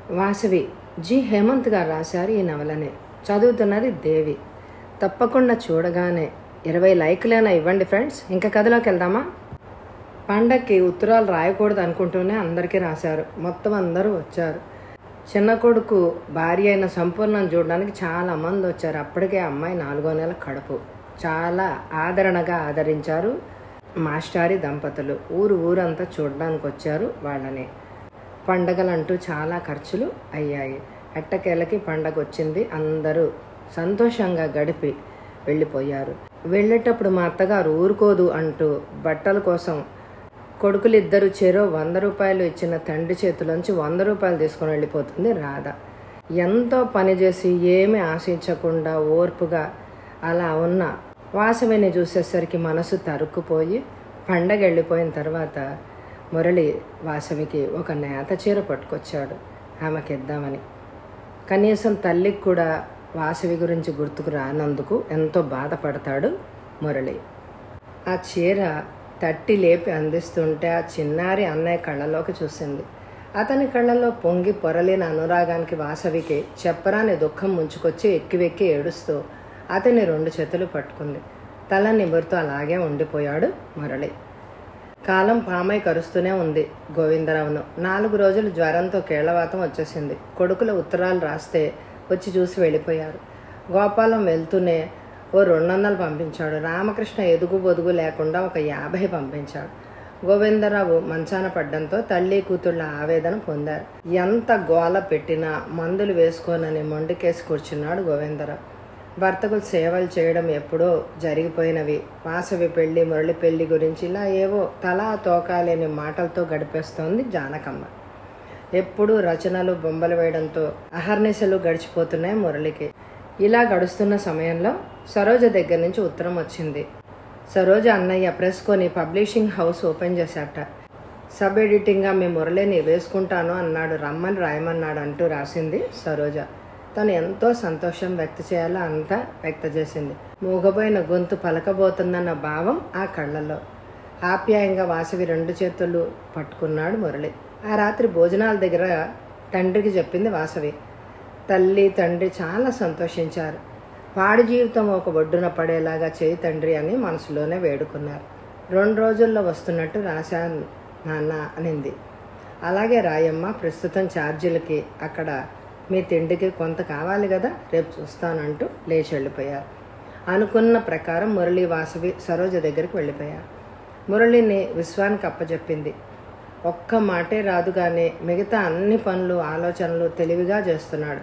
Vasavi G Hemant గారు రాశారు ఈ నవలని చదువుతున్నది దేవి తప్పకుండా చూడగానే ఇరవై లైకులైనా ఇవ్వండి ఫ్రెండ్స్ ఇంకా కథలోకి వెళ్దామా పండక్కి ఉత్తరాలు రాయకూడదు అనుకుంటూనే అందరికీ రాశారు మొత్తం అందరూ వచ్చారు చిన్న కొడుకు భార్య అయిన సంపూర్ణం చూడడానికి చాలా మంది వచ్చారు అప్పటికే అమ్మాయి నాలుగో నెల కడుపు చాలా ఆదరణగా ఆదరించారు మాస్టారి దంపతులు ఊరు ఊరంతా చూడడానికి వచ్చారు వాళ్ళని పండగలంటూ చాలా ఖర్చులు అయ్యాయి ఎట్టకేలకి పండగ వచ్చింది అందరూ సంతోషంగా గడిపి వెళ్ళిపోయారు వెళ్ళేటప్పుడు మా అత్తగారు ఊరుకోదు అంటూ బట్టల కోసం కొడుకులిద్దరు చెరో వంద రూపాయలు ఇచ్చిన తండ్రి చేతిలోంచి వంద రూపాయలు తీసుకొని వెళ్ళిపోతుంది రాధ ఎంతో పనిచేసి ఏమీ ఆశించకుండా ఓర్పుగా అలా ఉన్న వాసవిని చూసేసరికి మనసు తరుక్కుపోయి పండగ వెళ్ళిపోయిన తర్వాత మురళి వాసవికి ఒక నేత చీర పట్టుకొచ్చాడు ఆమెకి ఇద్దామని కనీసం తల్లికి కూడా వాసవి గురించి గుర్తుకు రానందుకు ఎంతో బాధపడతాడు మురళి ఆ చీర తట్టి లేపి అందిస్తుంటే ఆ చిన్నారి అన్నయ్య కళ్ళలోకి చూసింది అతని కళ్ళలో పొంగి పొరలిన అనురాగానికి వాసవికి చెప్పరాని దుఃఖం ముంచుకొచ్చి ఎక్కి వెక్కి ఏడుస్తూ అతని రెండు చేతులు పట్టుకుంది తల నిబురుతూ అలాగే ఉండిపోయాడు మురళి కాలం పామై కరుస్తూనే ఉంది గోవిందరావును నాలుగు రోజులు జ్వరంతో కేళ్లవాతం వచ్చేసింది కొడుకుల ఉత్తరాలు రాస్తే వచ్చి చూసి వెళ్ళిపోయారు గోపాలం వెళ్తూనే ఓ రెండు వందలు పంపించాడు రామకృష్ణ ఎదుగు బొదుగు లేకుండా ఒక యాభై పంపించాడు గోవిందరావు మంచాన పడ్డంతో తల్లి కూతుళ్ళ ఆవేదన పొందారు ఎంత గోల పెట్టినా మందులు వేసుకోనని మొండికేసి కూర్చున్నాడు గోవిందరావు భర్తకు సేవలు చేయడం ఎప్పుడో జరిగిపోయినవి వాసవి పెళ్లి మురళి పెళ్లి గురించి ఇలా ఏవో తలా తోకాలేని మాటలతో గడిపేస్తోంది జానకమ్మ ఎప్పుడూ రచనలు బొమ్మలు వేయడంతో అహర్నిశలు గడిచిపోతున్నాయి మురళికి ఇలా గడుస్తున్న సమయంలో సరోజ దగ్గర నుంచి ఉత్తరం వచ్చింది సరోజ అన్నయ్య ప్రెస్ కొని పబ్లిషింగ్ హౌస్ ఓపెన్ చేశాట సబ్ ఎడిటింగ్గా మీ మురళిని వేసుకుంటాను అన్నాడు రమ్మని రాయమన్నాడు అంటూ రాసింది సరోజ తను ఎంతో సంతోషం వ్యక్త చేయాలో అంతా వ్యక్త చేసింది మూగపోయిన గొంతు పలకబోతుందన్న భావం ఆ కళ్ళలో ఆప్యాయంగా వాసవి రెండు చేతులు పట్టుకున్నాడు మురళి ఆ రాత్రి భోజనాల దగ్గర తండ్రికి చెప్పింది వాసవి తల్లి తండ్రి చాలా సంతోషించారు పాడి జీవితం ఒక ఒడ్డున పడేలాగా చేయి తండ్రి అని మనసులోనే వేడుకున్నారు రెండు రోజుల్లో వస్తున్నట్టు రాశాను నాన్న అనింది అలాగే రాయమ్మ ప్రస్తుతం ఛార్జీలకి అక్కడ మీ తిండికి కొంత కావాలి కదా రేపు చూస్తానంటూ లేచి వెళ్ళిపోయారు అనుకున్న ప్రకారం మురళి వాసవి సరోజ దగ్గరికి వెళ్ళిపోయారు మురళిని విశ్వానికి అప్పచెప్పింది ఒక్క మాటే రాదు కానీ మిగతా అన్ని పనులు ఆలోచనలు తెలివిగా చేస్తున్నాడు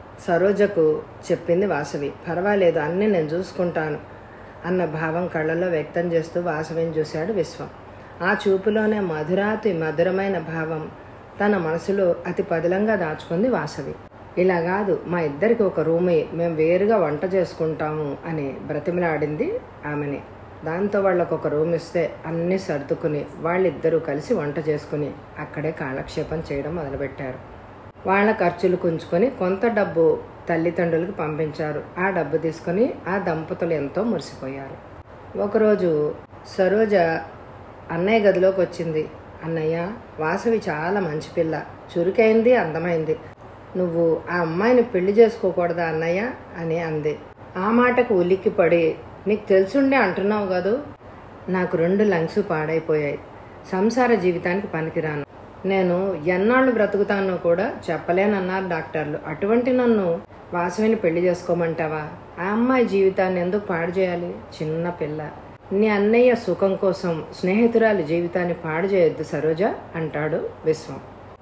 సరోజకు చెప్పింది వాసవి పర్వాలేదు అన్నీ నేను చూసుకుంటాను అన్న భావం కళ్ళలో వ్యక్తం చేస్తూ వాసవిని చూశాడు విశ్వం ఆ చూపులోనే మధురాతి మధురమైన భావం తన మనసులో అతి పదిలంగా దాచుకుంది వాసవి ఇలా కాదు మా ఇద్దరికి ఒక రూమే మేము వేరుగా వంట చేసుకుంటాము అని బ్రతిమలాడింది ఆమెని దాంతో వాళ్ళకు ఒక రూమ్ ఇస్తే అన్నీ సర్దుకుని వాళ్ళిద్దరూ కలిసి వంట చేసుకుని అక్కడే కాలక్షేపం చేయడం మొదలుపెట్టారు వాళ్ళ ఖర్చులు కుంచుకొని కొంత డబ్బు తల్లిదండ్రులకు పంపించారు ఆ డబ్బు తీసుకొని ఆ దంపతులు ఎంతో మురిసిపోయారు ఒకరోజు సరోజ అన్నయ్య గదిలోకి వచ్చింది అన్నయ్య వాసవి చాలా మంచి పిల్ల చురుకైంది అందమైంది నువ్వు ఆ అమ్మాయిని పెళ్లి చేసుకోకూడదా అన్నయ్య అని అంది ఆ మాటకు ఉలిక్కి పడి నీకు తెలుసుండే అంటున్నావు కదూ నాకు రెండు లంగ్స్ పాడైపోయాయి సంసార జీవితానికి పనికిరాను నేను ఎన్నాళ్ళు బ్రతుకుతానో కూడా చెప్పలేనన్నారు డాక్టర్లు అటువంటి నన్ను వాసవిని పెళ్లి చేసుకోమంటావా ఆ అమ్మాయి జీవితాన్ని ఎందుకు పాడు చేయాలి చిన్న పిల్ల నీ అన్నయ్య సుఖం కోసం స్నేహితురాలి జీవితాన్ని పాడు చేయొద్దు సరోజ అంటాడు విశ్వం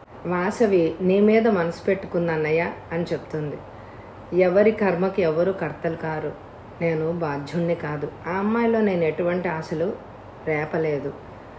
వాసవి నీ మీద మనసు పెట్టుకుంది అన్నయ్య అని చెప్తుంది ఎవరి కర్మకి ఎవరు కర్తలు కారు నేను బాధ్యుణ్ణి కాదు ఆ అమ్మాయిలో నేను ఎటువంటి ఆశలు రేపలేదు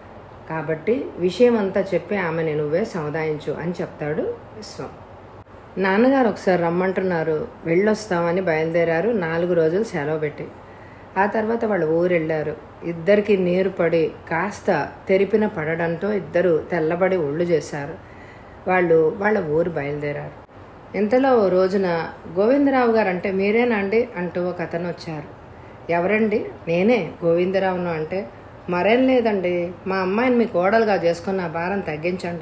కాబట్టి విషయం అంతా చెప్పి ఆమెని నువ్వే సముదాయించు అని చెప్తాడు విశ్వం నాన్నగారు ఒకసారి రమ్మంటున్నారు వెళ్ళొస్తామని బయలుదేరారు నాలుగు రోజులు సెలవు పెట్టి ఆ తర్వాత వాళ్ళు ఊరు వెళ్ళారు ఇద్దరికి నీరు పడి కాస్త తెరిపిన పడడంతో ఇద్దరు తెల్లబడి ఒళ్ళు చేశారు వాళ్ళు వాళ్ళ ఊరు బయలుదేరారు ఇంతలో ఓ రోజున గోవిందరావు గారు అంటే మీరేనా అండి అంటూ ఒక అతను వచ్చారు ఎవరండి నేనే గోవిందరావును అంటే మరేం లేదండి మా అమ్మాయిని మీ కోడలుగా చేసుకున్న భారం తగ్గించండి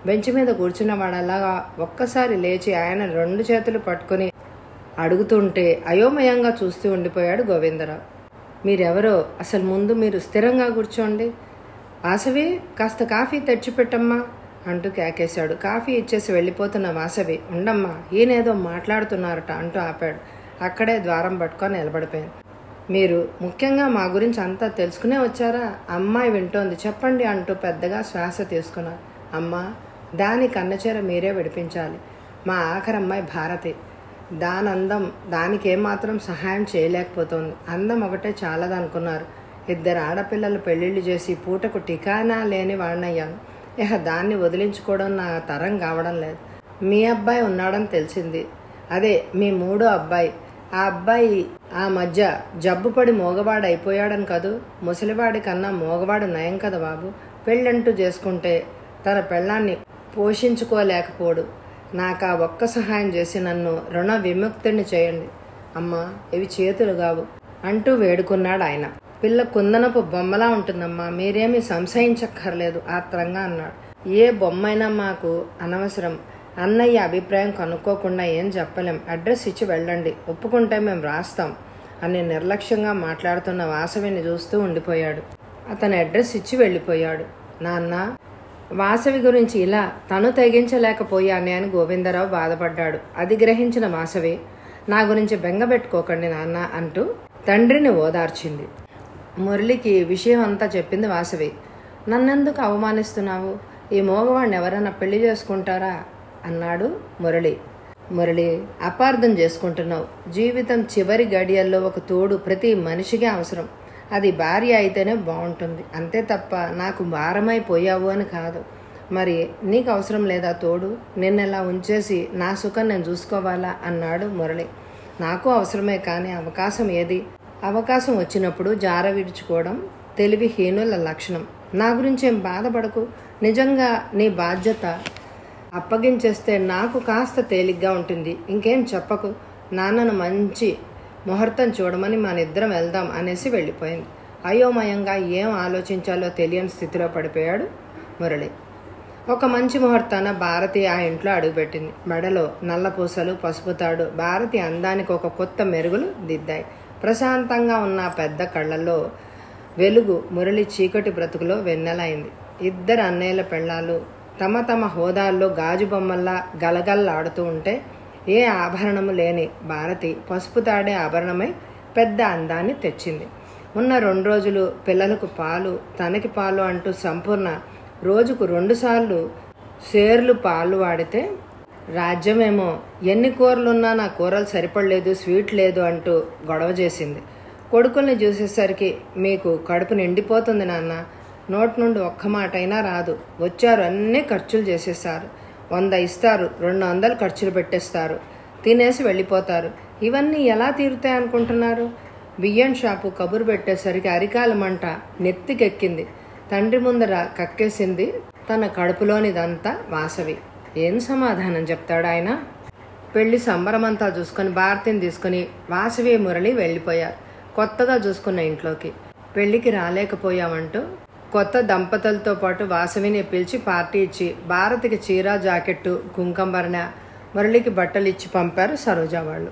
బెంచ్ మీద కూర్చున్న వాడలాగా ఒక్కసారి లేచి ఆయన రెండు చేతులు పట్టుకుని అడుగుతుంటే అయోమయంగా చూస్తూ ఉండిపోయాడు గోవిందరావు మీరెవరో అసలు ముందు మీరు స్థిరంగా కూర్చోండి వాసవి కాస్త కాఫీ తెచ్చిపెట్టమ్మా అంటూ కేకేశాడు కాఫీ ఇచ్చేసి వెళ్ళిపోతున్న వాసవి ఉండమ్మా ఈయనేదో మాట్లాడుతున్నారట అంటూ ఆపాడు అక్కడే ద్వారం పట్టుకొని నిలబడిపోయాను మీరు ముఖ్యంగా మా గురించి అంతా తెలుసుకునే వచ్చారా అమ్మాయి వింటోంది చెప్పండి అంటూ పెద్దగా శ్వాస తీసుకున్నారు అమ్మా దాని కన్నచీర మీరే విడిపించాలి మా ఆఖరి అమ్మాయి భారతి దాని అందం దానికి ఏమాత్రం సహాయం చేయలేకపోతుంది అందం ఒకటే చాలదనుకున్నారు ఇద్దరు ఆడపిల్లలు పెళ్లిళ్ళు చేసి పూటకు టికానా లేని వాడినయ్యాను ఇక దాన్ని వదిలించుకోవడం నా తరం కావడం లేదు మీ అబ్బాయి ఉన్నాడని తెలిసింది అదే మీ మూడో అబ్బాయి ఆ అబ్బాయి ఆ మధ్య జబ్బుపడి మోగవాడు అయిపోయాడని కదూ ముసలివాడి కన్నా మోగవాడు నయం కదా బాబు పెళ్ళంటూ చేసుకుంటే తన పెళ్ళాన్ని పోషించుకోలేకపోడు నాకు ఆ ఒక్క సహాయం చేసి నన్ను రుణ విముక్తిని చేయండి అమ్మా ఇవి చేతులు కావు అంటూ వేడుకున్నాడు ఆయన పిల్ల కుందనపు బొమ్మలా ఉంటుందమ్మా మీరేమీ సంశయించక్కర్లేదు ఆత్రంగా అన్నాడు ఏ బొమ్మైనా మాకు అనవసరం అన్నయ్య అభిప్రాయం కనుక్కోకుండా ఏం చెప్పలేం అడ్రస్ ఇచ్చి వెళ్ళండి ఒప్పుకుంటే మేము రాస్తాం అని నిర్లక్ష్యంగా మాట్లాడుతున్న వాసవిని చూస్తూ ఉండిపోయాడు అతని అడ్రస్ ఇచ్చి వెళ్ళిపోయాడు నాన్న వాసవి గురించి ఇలా తను తెగించలేకపోయానే అని గోవిందరావు బాధపడ్డాడు అది గ్రహించిన వాసవి నా గురించి బెంగబెట్టుకోకండి నాన్న అంటూ తండ్రిని ఓదార్చింది మురళికి విషయం అంతా చెప్పింది వాసవి నన్నెందుకు అవమానిస్తున్నావు ఈ మోగవాడిని ఎవరైనా పెళ్లి చేసుకుంటారా అన్నాడు మురళి మురళి అపార్థం చేసుకుంటున్నావు జీవితం చివరి గడియల్లో ఒక తోడు ప్రతి మనిషికి అవసరం అది భార్య అయితేనే బాగుంటుంది అంతే తప్ప నాకు భారమైపోయావు అని కాదు మరి నీకు అవసరం లేదా తోడు నిన్నెలా ఉంచేసి నా సుఖం నేను చూసుకోవాలా అన్నాడు మురళి నాకు అవసరమే కానీ అవకాశం ఏది అవకాశం వచ్చినప్పుడు జార విడుచుకోవడం తెలివిహీనుల లక్షణం నా గురించి ఏం బాధపడకు నిజంగా నీ బాధ్యత అప్పగించేస్తే నాకు కాస్త తేలిగ్గా ఉంటుంది ఇంకేం చెప్పకు నాన్నను మంచి ముహూర్తం చూడమని మన ఇద్దరం వెళ్దాం అనేసి వెళ్ళిపోయింది అయోమయంగా ఏం ఆలోచించాలో తెలియని స్థితిలో పడిపోయాడు మురళి ఒక మంచి ముహూర్తాన భారతి ఆ ఇంట్లో అడుగుపెట్టింది మెడలో నల్ల పూసలు పసుపు తాడు భారతి అందానికి ఒక కొత్త మెరుగులు దిద్దాయి ప్రశాంతంగా ఉన్న ఆ పెద్ద కళ్ళల్లో వెలుగు మురళి చీకటి బ్రతుకులో వెన్నెలైంది ఇద్దరు అన్నయ్యల పెళ్ళాలు తమ తమ హోదాల్లో గాజు బొమ్మల్లా గలగల్లాడుతూ ఉంటే ఏ ఆభరణము లేని భారతి పసుపు తాడే ఆభరణమై పెద్ద అందాన్ని తెచ్చింది ఉన్న రెండు రోజులు పిల్లలకు పాలు తనకి పాలు అంటూ సంపూర్ణ రోజుకు రెండుసార్లు షేర్లు పాలు వాడితే రాజ్యమేమో ఎన్ని కూరలున్నా నా కూరలు సరిపడలేదు స్వీట్ లేదు అంటూ గొడవ చేసింది కొడుకుల్ని చూసేసరికి మీకు కడుపు నిండిపోతుంది నాన్న నోటి నుండి ఒక్క మాట అయినా రాదు వచ్చారు అన్నీ ఖర్చులు చేసేస్తారు వంద ఇస్తారు రెండు వందలు ఖర్చులు పెట్టేస్తారు తినేసి వెళ్ళిపోతారు ఇవన్నీ ఎలా తీరుతాయి అనుకుంటున్నారు బియ్యం షాపు కబురు పెట్టేసరికి అరికాల మంట నెత్తికెక్కింది తండ్రి ముందర కక్కేసింది తన కడుపులోనిదంతా వాసవి ఏం సమాధానం చెప్తాడు ఆయన పెళ్లి సంబరమంతా చూసుకొని భారతిని తీసుకుని వాసవి మురళి వెళ్ళిపోయారు కొత్తగా చూసుకున్న ఇంట్లోకి పెళ్లికి రాలేకపోయామంటూ కొత్త దంపతులతో పాటు వాసవిని పిలిచి పార్టీ ఇచ్చి భారతికి చీర జాకెట్టు కుంకంబరణ మురళికి బట్టలు ఇచ్చి పంపారు సరోజా వాళ్ళు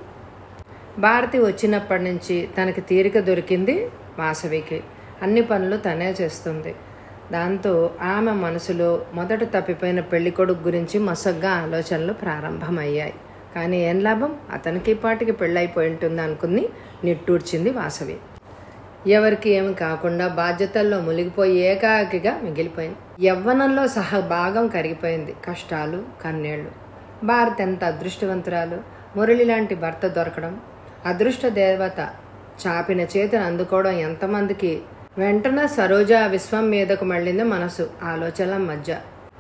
భారతి వచ్చినప్పటి నుంచి తనకి తీరిక దొరికింది వాసవికి అన్ని పనులు తనే చేస్తుంది దాంతో ఆమె మనసులో మొదట తప్పిపోయిన పెళ్ళికొడుకు గురించి మసగ్గా ఆలోచనలు ప్రారంభమయ్యాయి కానీ ఏం లాభం అతనికి పాటికి పెళ్ళైపోయి ఉంటుంది అనుకుని నిట్టూర్చింది వాసవి ఎవరికి ఏమి కాకుండా బాధ్యతల్లో మునిగిపోయి ఏకాకిగా మిగిలిపోయింది యవ్వనంలో సహభాగం కరిగిపోయింది కష్టాలు కన్నీళ్లు భారత్ ఎంత అదృష్టవంతురాలు మురళి లాంటి భర్త దొరకడం అదృష్ట దేవత చాపిన చేతిని అందుకోవడం ఎంతమందికి వెంటనే సరోజ విశ్వం మీదకు మళ్ళింది మనసు ఆలోచనల మధ్య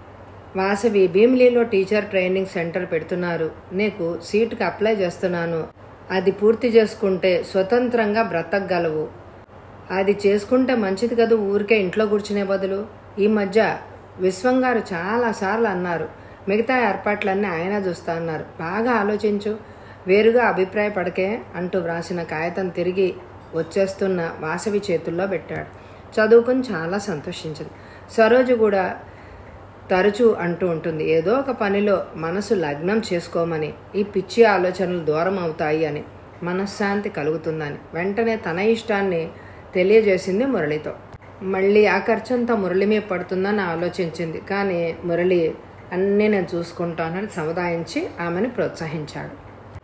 వాసవి భీమిలీలో టీచర్ ట్రైనింగ్ సెంటర్ పెడుతున్నారు నీకు సీటుకి అప్లై చేస్తున్నాను అది పూర్తి చేసుకుంటే స్వతంత్రంగా బ్రతకగలవు అది చేసుకుంటే మంచిది కదా ఊరికే ఇంట్లో కూర్చునే బదులు ఈ మధ్య విశ్వం గారు చాలాసార్లు అన్నారు మిగతా ఏర్పాట్లన్నీ ఆయన చూస్తా అన్నారు బాగా ఆలోచించు వేరుగా అభిప్రాయపడకే అంటూ వ్రాసిన కాగితం తిరిగి వచ్చేస్తున్న వాసవి చేతుల్లో పెట్టాడు చదువుకుని చాలా సంతోషించింది సరోజు కూడా తరచూ అంటూ ఉంటుంది ఏదో ఒక పనిలో మనసు లగ్నం చేసుకోమని ఈ పిచ్చి ఆలోచనలు దూరం అవుతాయి అని మనశ్శాంతి కలుగుతుందని వెంటనే తన ఇష్టాన్ని తెలియజేసింది మురళితో మళ్ళీ ఆ ఖర్చంతా మురళి మీద పడుతుందని ఆలోచించింది కానీ మురళి అన్నీ నేను చూసుకుంటానని సముదాయించి ఆమెను ప్రోత్సహించాడు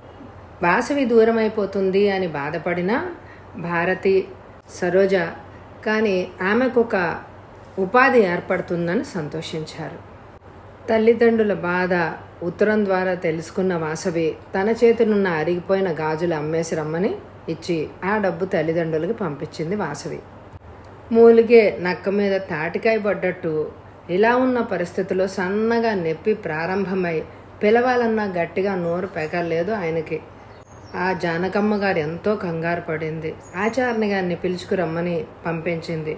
వాసవి దూరం అయిపోతుంది అని బాధపడిన భారతి సరోజ కానీ ఆమెకు ఒక ఉపాధి ఏర్పడుతుందని సంతోషించారు తల్లిదండ్రుల బాధ ఉత్తరం ద్వారా తెలుసుకున్న వాసవి తన చేతినున్న అరిగిపోయిన గాజులు అమ్మేసి రమ్మని ఇచ్చి ఆ డబ్బు తల్లిదండ్రులకి పంపించింది వాసవి మూలిగే నక్క మీద తాటికాయ పడ్డట్టు ఇలా ఉన్న పరిస్థితిలో సన్నగా నొప్పి ప్రారంభమై పిలవాలన్నా గట్టిగా నోరు పెగలేదు ఆయనకి ఆ జానకమ్మ గారు ఎంతో కంగారు పడింది ఆచార్ని గారిని పిలుచుకురమ్మని పంపించింది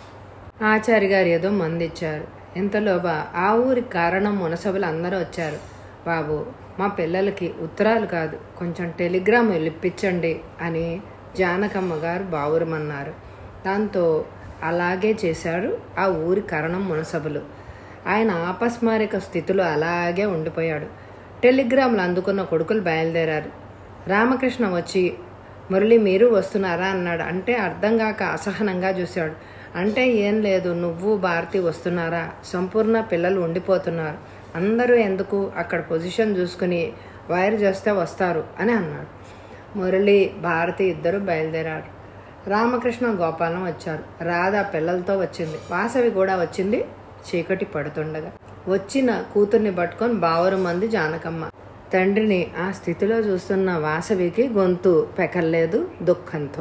ఆచారి గారు ఏదో మందిచ్చారు ఇంతలోబా ఆ ఊరి కారణం మునసభలు అందరూ వచ్చారు బాబు మా పిల్లలకి ఉత్తరాలు కాదు కొంచెం టెలిగ్రామ్ వెళ్ళిప్పించండి అని జానకమ్మ గారు బావురమన్నారు దాంతో అలాగే చేశారు ఆ ఊరి కరణం మునసభలు ఆయన ఆపస్మారిక స్థితిలో అలాగే ఉండిపోయాడు టెలిగ్రామ్లు అందుకున్న కొడుకులు బయలుదేరారు రామకృష్ణ వచ్చి మురళి మీరు వస్తున్నారా అన్నాడు అంటే అర్థం కాక అసహనంగా చూశాడు అంటే ఏం లేదు నువ్వు భారతి వస్తున్నారా సంపూర్ణ పిల్లలు ఉండిపోతున్నారు అందరూ ఎందుకు అక్కడ పొజిషన్ చూసుకుని వైర్ చేస్తే వస్తారు అని అన్నాడు మురళి భారతి ఇద్దరు బయలుదేరారు రామకృష్ణ గోపాలం వచ్చారు రాధ పిల్లలతో వచ్చింది వాసవి కూడా వచ్చింది చీకటి పడుతుండగా వచ్చిన కూతుర్ని పట్టుకొని బావరు మంది జానకమ్మ తండ్రిని ఆ స్థితిలో చూస్తున్న వాసవికి గొంతు పెకల్లేదు దుఃఖంతో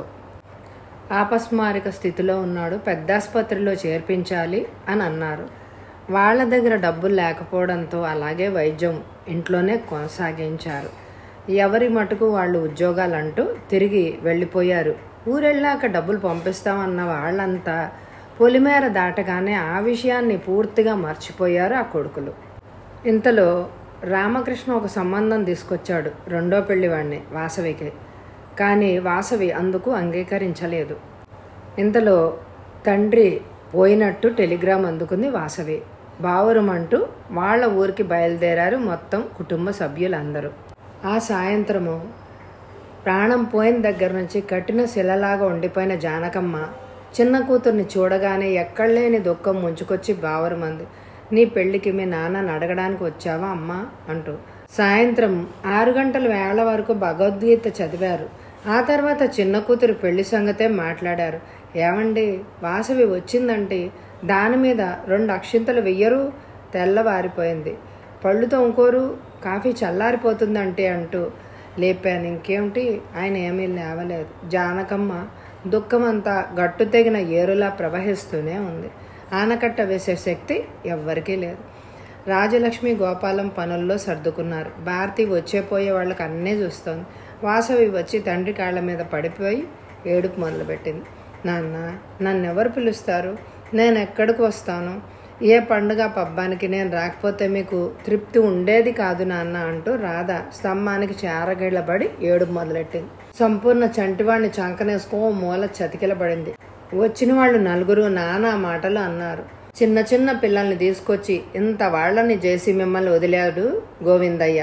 ఆపస్మారిక స్థితిలో ఉన్నాడు పెద్ద ఆసుపత్రిలో చేర్పించాలి అని అన్నారు వాళ్ళ దగ్గర డబ్బులు లేకపోవడంతో అలాగే వైద్యం ఇంట్లోనే కొనసాగించారు ఎవరి మటుకు వాళ్ళు ఉద్యోగాలంటూ తిరిగి వెళ్ళిపోయారు ఊరెళ్ళాక డబ్బులు పంపిస్తామన్న వాళ్ళంతా పొలిమేర దాటగానే ఆ విషయాన్ని పూర్తిగా మర్చిపోయారు ఆ కొడుకులు ఇంతలో రామకృష్ణ ఒక సంబంధం తీసుకొచ్చాడు రెండో పెళ్లివాడిని వాసవికి కానీ వాసవి అందుకు అంగీకరించలేదు ఇంతలో తండ్రి పోయినట్టు టెలిగ్రామ్ అందుకుంది వాసవి బావురమంటూ వాళ్ళ ఊరికి బయలుదేరారు మొత్తం కుటుంబ సభ్యులందరూ ఆ సాయంత్రము ప్రాణం పోయిన దగ్గర నుంచి కట్టిన శిలలాగా ఉండిపోయిన జానకమ్మ చిన్న కూతుర్ని చూడగానే ఎక్కడలేని దుఃఖం ముంచుకొచ్చి బావరమంది నీ పెళ్లికి మీ నాన్నని అడగడానికి వచ్చావా అమ్మా అంటూ సాయంత్రం ఆరు గంటల వేళ వరకు భగవద్గీత చదివారు ఆ తర్వాత చిన్న కూతురు పెళ్లి సంగతే మాట్లాడారు ఏమండి వాసవి వచ్చిందంటే దాని మీద రెండు అక్షింతలు వెయ్యరు తెల్లవారిపోయింది పళ్ళు తోముకోరు కాఫీ చల్లారిపోతుందంటే అంటూ లేపాను ఇంకేమిటి ఆయన ఏమీ లేవలేదు జానకమ్మ దుఃఖమంతా గట్టు తెగిన ఏరులా ప్రవహిస్తూనే ఉంది ఆనకట్ట వేసే శక్తి ఎవ్వరికీ లేదు రాజలక్ష్మి గోపాలం పనుల్లో సర్దుకున్నారు భారతి వచ్చేపోయే వాళ్ళకి అన్నీ చూస్తోంది వాసవి వచ్చి తండ్రి కాళ్ళ మీద పడిపోయి ఏడుపు మొదలుపెట్టింది నాన్న నన్ను ఎవరు పిలుస్తారు నేను ఎక్కడికి వస్తాను ఏ పండుగ పబ్బానికి నేను రాకపోతే మీకు తృప్తి ఉండేది కాదు నాన్న అంటూ రాధ స్తంభానికి చేరగిళ్ళబడి ఏడుపు మొదలెట్టింది సంపూర్ణ చంటివాడిని చంకనేసుకో మూల చతికిలబడింది వచ్చిన వాళ్ళు నలుగురు నానా మాటలు అన్నారు చిన్న చిన్న పిల్లల్ని తీసుకొచ్చి ఇంత వాళ్ళని చేసి మిమ్మల్ని వదిలాడు గోవిందయ్య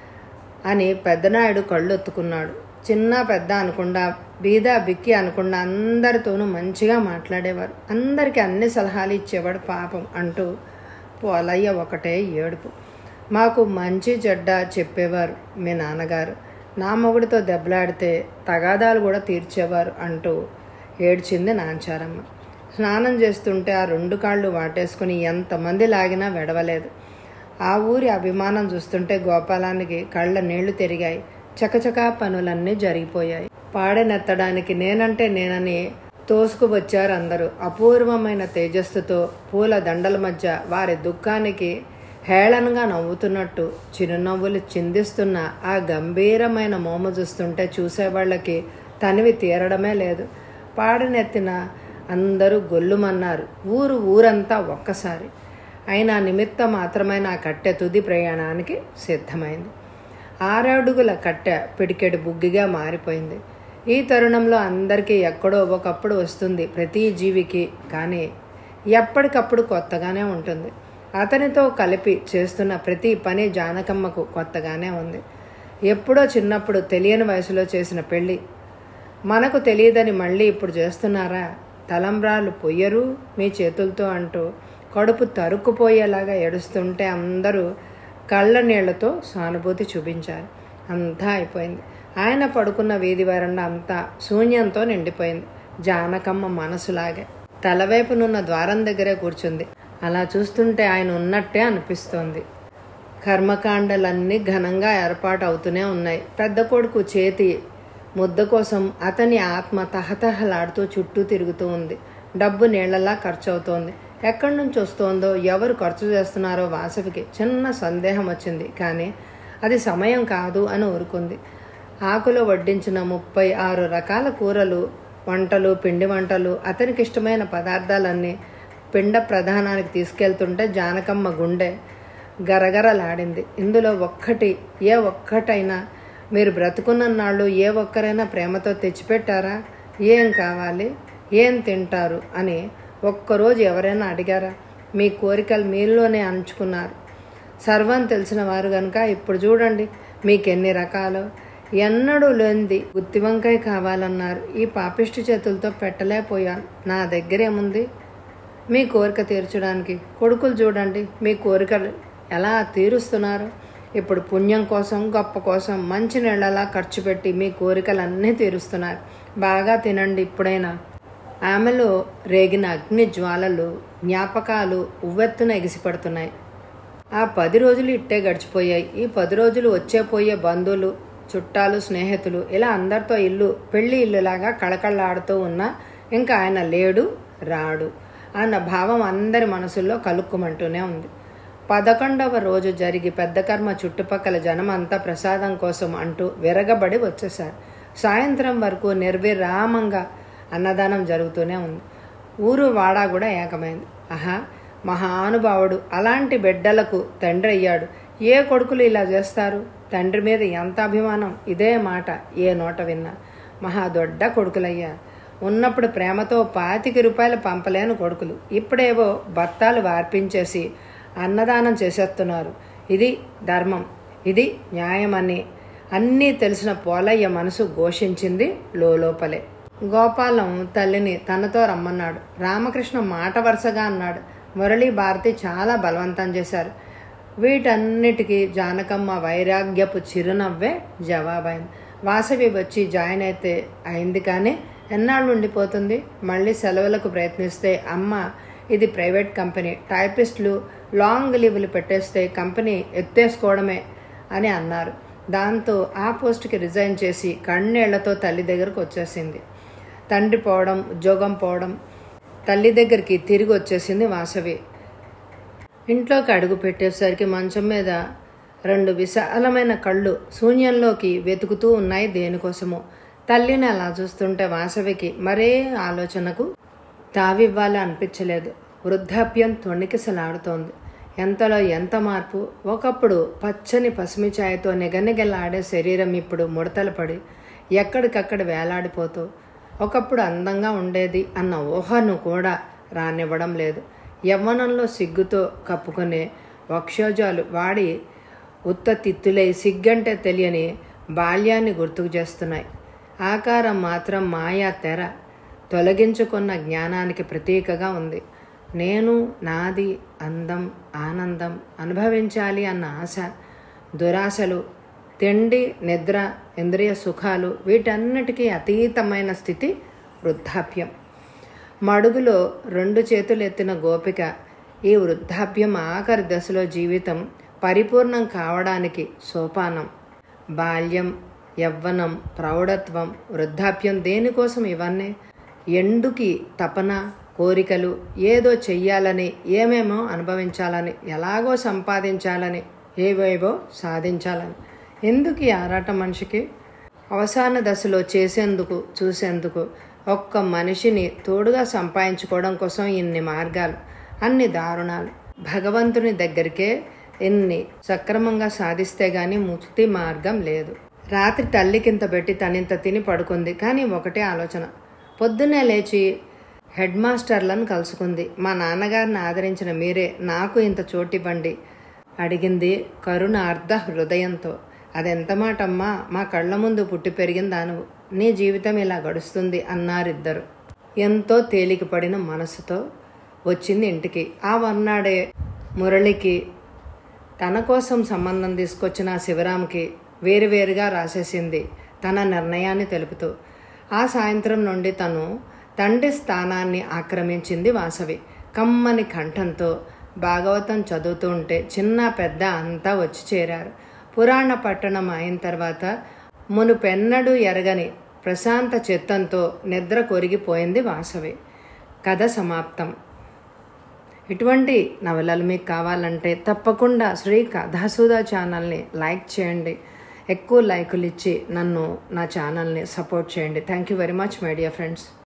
అని పెద్దనాయుడు కళ్ళు ఒత్తుకున్నాడు చిన్న పెద్ద అనకుండా బీద బిక్కి అనకుండా అందరితోనూ మంచిగా మాట్లాడేవారు అందరికీ అన్ని సలహాలు ఇచ్చేవాడు పాపం అంటూ పోలయ్య ఒకటే ఏడుపు మాకు మంచి చెడ్డ చెప్పేవారు మీ నాన్నగారు నా మొగుడితో దెబ్బలాడితే తగాదాలు కూడా తీర్చేవారు అంటూ ఏడ్చింది నాంచారమ్మ స్నానం చేస్తుంటే ఆ రెండు కాళ్ళు వాటేసుకుని ఎంతమంది లాగినా వెడవలేదు ఆ ఊరి అభిమానం చూస్తుంటే గోపాలానికి కళ్ళ నీళ్లు తిరిగాయి చకచకా పనులన్నీ జరిగిపోయాయి పాడెనెత్తడానికి నేనంటే నేనని తోసుకు వచ్చారు అందరూ అపూర్వమైన తేజస్సుతో పూల దండల మధ్య వారి దుఃఖానికి హేళనగా నవ్వుతున్నట్టు చిరునవ్వులు చిందిస్తున్న ఆ గంభీరమైన మోమ చూస్తుంటే చూసేవాళ్ళకి తనివి తీరడమే లేదు పాడనెత్తిన అందరూ గొల్లుమన్నారు ఊరు ఊరంతా ఒక్కసారి అయినా నిమిత్త మాత్రమైన ఆ కట్టె తుది ప్రయాణానికి సిద్ధమైంది ఆరడుగుల కట్టె పిడికెడు బుగ్గిగా మారిపోయింది ఈ తరుణంలో అందరికీ ఎక్కడో ఒకప్పుడు వస్తుంది ప్రతి జీవికి కానీ ఎప్పటికప్పుడు కొత్తగానే ఉంటుంది అతనితో కలిపి చేస్తున్న ప్రతి పని జానకమ్మకు కొత్తగానే ఉంది ఎప్పుడో చిన్నప్పుడు తెలియని వయసులో చేసిన పెళ్ళి మనకు తెలియదని మళ్ళీ ఇప్పుడు చేస్తున్నారా తలంబ్రాలు పొయ్యరు మీ చేతులతో అంటూ కడుపు తరుక్కుపోయేలాగా ఏడుస్తుంటే అందరూ కళ్ళ నీళ్లతో సానుభూతి చూపించారు అంతా అయిపోయింది ఆయన పడుకున్న వీధి వరండా అంతా శూన్యంతో నిండిపోయింది జానకమ్మ మనసులాగే తలవైపునున్న ద్వారం దగ్గరే కూర్చుంది అలా చూస్తుంటే ఆయన ఉన్నట్టే అనిపిస్తోంది కర్మకాండలన్నీ ఘనంగా ఏర్పాటు అవుతూనే ఉన్నాయి పెద్ద కొడుకు చేతి ముద్ద కోసం అతని ఆత్మ తహతహలాడుతూ చుట్టూ తిరుగుతూ ఉంది డబ్బు నీళ్లలా ఖర్చు అవుతోంది ఎక్కడి నుంచి వస్తోందో ఎవరు ఖర్చు చేస్తున్నారో వాసవికి చిన్న సందేహం వచ్చింది కానీ అది సమయం కాదు అని ఊరుకుంది ఆకులో వడ్డించిన ముప్పై ఆరు రకాల కూరలు వంటలు పిండి వంటలు అతనికి ఇష్టమైన పదార్థాలన్నీ పిండ ప్రధానానికి తీసుకెళ్తుంటే జానకమ్మ గుండె గరగరలాడింది ఇందులో ఒక్కటి ఏ ఒక్కటైనా మీరు బ్రతుకున్న నాళ్ళు ఏ ఒక్కరైనా ప్రేమతో తెచ్చిపెట్టారా ఏం కావాలి ఏం తింటారు అని ఒక్కరోజు ఎవరైనా అడిగారా మీ కోరికలు మీలోనే అంచుకున్నారు సర్వం తెలిసిన వారు కనుక ఇప్పుడు చూడండి మీకు ఎన్ని రకాలు ఎన్నడూ లేనిది గుత్తి వంకాయ కావాలన్నారు ఈ పాపిష్టి చేతులతో పెట్టలేకపోయాను నా దగ్గర ఏముంది మీ కోరిక తీర్చడానికి కొడుకులు చూడండి మీ కోరికలు ఎలా తీరుస్తున్నారు ఇప్పుడు పుణ్యం కోసం గొప్ప కోసం మంచి నీళ్ళలా ఖర్చు పెట్టి మీ కోరికలన్నీ తీరుస్తున్నారు బాగా తినండి ఇప్పుడైనా ఆమెలో రేగిన అగ్ని జ్వాలలు జ్ఞాపకాలు ఉవ్వెత్తున ఎగిసిపడుతున్నాయి ఆ పది రోజులు ఇట్టే గడిచిపోయాయి ఈ పది రోజులు వచ్చే పోయే బంధువులు చుట్టాలు స్నేహితులు ఇలా అందరితో ఇల్లు పెళ్లి ఇల్లులాగా కళకళలాడుతూ ఉన్నా ఇంకా ఆయన లేడు రాడు అన్న భావం అందరి మనసుల్లో కలుక్కుమంటూనే ఉంది పదకొండవ రోజు జరిగి పెద్ద కర్మ చుట్టుపక్కల జనం అంతా ప్రసాదం కోసం అంటూ విరగబడి వచ్చేశారు సాయంత్రం వరకు నిర్విరామంగా అన్నదానం జరుగుతూనే ఉంది ఊరు వాడా కూడా ఏకమైంది ఆహా మహానుభావుడు అలాంటి బిడ్డలకు తండ్రి అయ్యాడు ఏ కొడుకులు ఇలా చేస్తారు తండ్రి మీద ఎంత అభిమానం ఇదే మాట ఏ నోట విన్నా మహా దొడ్డ కొడుకులయ్యా ఉన్నప్పుడు ప్రేమతో పాతిక రూపాయలు పంపలేని కొడుకులు ఇప్పుడేవో బత్తాలు వార్పించేసి అన్నదానం చేసేస్తున్నారు ఇది ధర్మం ఇది న్యాయమని అన్నీ తెలిసిన పోలయ్య మనసు ఘోషించింది లోపలే గోపాలం తల్లిని తనతో రమ్మన్నాడు రామకృష్ణ మాట వరుసగా అన్నాడు మురళీ భారతి చాలా బలవంతం చేశారు వీటన్నిటికీ జానకమ్మ వైరాగ్యపు చిరునవ్వే జవాబైంది వాసవి వచ్చి జాయిన్ అయితే అయింది కానీ ఎన్నాళ్ళు ఉండిపోతుంది మళ్ళీ సెలవులకు ప్రయత్నిస్తే అమ్మ ఇది ప్రైవేట్ కంపెనీ టైపిస్టులు లాంగ్ లీవులు పెట్టేస్తే కంపెనీ ఎత్తేసుకోవడమే అని అన్నారు దాంతో ఆ పోస్ట్కి రిజైన్ చేసి కಣ್ಣేళ్లతో తల్లి దగ్గరకు వచ్చేసింది తండ్రి పోవడం ఉద్యోగం పోవడం తల్లి దగ్గరికి తిరిగి వచ్చేసింది వాసవి ఇంట్లోకి అడుగు పెట్టేసరికి మంచం మీద రెండు విశాలమైన కళ్ళు శూన్యంలోకి వెతుకుతూ ఉన్నాయి దేనికోసమో తల్లిని అలా చూస్తుంటే వాసవికి మరే ఆలోచనకు తావివ్వాలి అనిపించలేదు వృద్ధాప్యం తొణికిసలాడుతోంది ఎంతలో ఎంత మార్పు ఒకప్పుడు పచ్చని పసిమి ఛాయతో నిగనిగలాడే శరీరం ఇప్పుడు ముడతలు పడి ఎక్కడికక్కడ వేలాడిపోతూ ఒకప్పుడు అందంగా ఉండేది అన్న ఊహను కూడా రానివ్వడం లేదు యవ్వనంలో సిగ్గుతో కప్పుకునే వక్షోజాలు వాడి ఉత్త తిత్తులై సిగ్గంటే తెలియని బాల్యాన్ని గుర్తుకు చేస్తున్నాయి ఆకారం మాత్రం మాయా తెర తొలగించుకున్న జ్ఞానానికి ప్రతీకగా ఉంది నేను నాది అందం ఆనందం అనుభవించాలి అన్న ఆశ దురాశలు తిండి నిద్ర ఇంద్రియ సుఖాలు వీటన్నిటికీ అతీతమైన స్థితి వృద్ధాప్యం మడుగులో రెండు చేతులు ఎత్తిన గోపిక ఈ వృద్ధాప్యం ఆఖరి దశలో జీవితం పరిపూర్ణం కావడానికి సోపానం బాల్యం యవ్వనం ప్రౌఢత్వం వృద్ధాప్యం దేనికోసం ఇవన్నీ ఎండుకి తపన కోరికలు ఏదో చెయ్యాలని ఏమేమో అనుభవించాలని ఎలాగో సంపాదించాలని ఏవేవో సాధించాలని ఎందుకు ఈ ఆరాటం మనిషికి అవసాన దశలో చేసేందుకు చూసేందుకు ఒక్క మనిషిని తోడుగా సంపాదించుకోవడం కోసం ఇన్ని మార్గాలు అన్ని దారుణాలు భగవంతుని దగ్గరికే ఇన్ని సక్రమంగా సాధిస్తే గాని ముక్తి మార్గం లేదు రాత్రి తల్లికింత పెట్టి తనింత తిని పడుకుంది కానీ ఒకటే ఆలోచన పొద్దున్నే లేచి హెడ్ మాస్టర్లను కలుసుకుంది మా నాన్నగారిని ఆదరించిన మీరే నాకు ఇంత చోటివ్వండి అడిగింది కరుణ అర్ధ హృదయంతో అదెంత మాటమ్మా మా కళ్ళ ముందు పుట్టి పెరిగిన దానువు నీ జీవితం ఇలా గడుస్తుంది అన్నారిద్దరు ఎంతో తేలికపడిన మనసుతో వచ్చింది ఇంటికి ఆ మర్నాడే మురళికి తన కోసం సంబంధం తీసుకొచ్చిన శివరాంకి వేరువేరుగా రాసేసింది తన నిర్ణయాన్ని తెలుపుతూ ఆ సాయంత్రం నుండి తను తండ్రి స్థానాన్ని ఆక్రమించింది వాసవి కమ్మని కంఠంతో భాగవతం చదువుతూ ఉంటే చిన్న పెద్ద అంతా వచ్చి చేరారు పురాణ పట్టణం అయిన తర్వాత మునుపెన్నడూ ఎరగని ప్రశాంత చిత్తంతో నిద్ర కొరిగిపోయింది వాసవి కథ సమాప్తం ఇటువంటి నవలలు మీకు కావాలంటే తప్పకుండా శ్రీ కథాసుధా ఛానల్ని లైక్ చేయండి ఎక్కువ లైకులు ఇచ్చి నన్ను నా ఛానల్ని సపోర్ట్ చేయండి thank you very much my dear friends